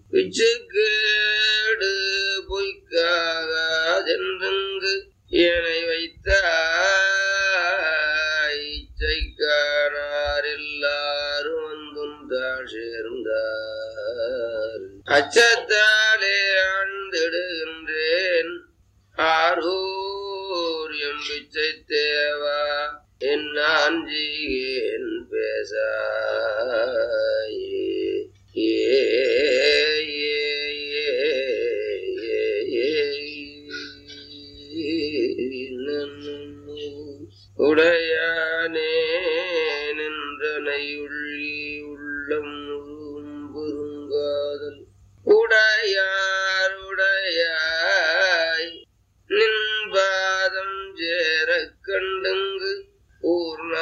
பிச்சுக்கேடு பொய்க்காக சென்றங்கு ஏனை வைத்தாய் இச்சைக்கானார் எல்லாரும் வந்துந்தாள் சேர்ந்தார் அச்சத்தாலே ஆழ்ந்திடுகின்றேன் ஆரூர் எம் பிச்சை தேவா என் ஆஞ்சியேன் பேசாயே ஏ ஏ ஏ ஏ உடையானே நின்றனை உள்ளி உள்ளம்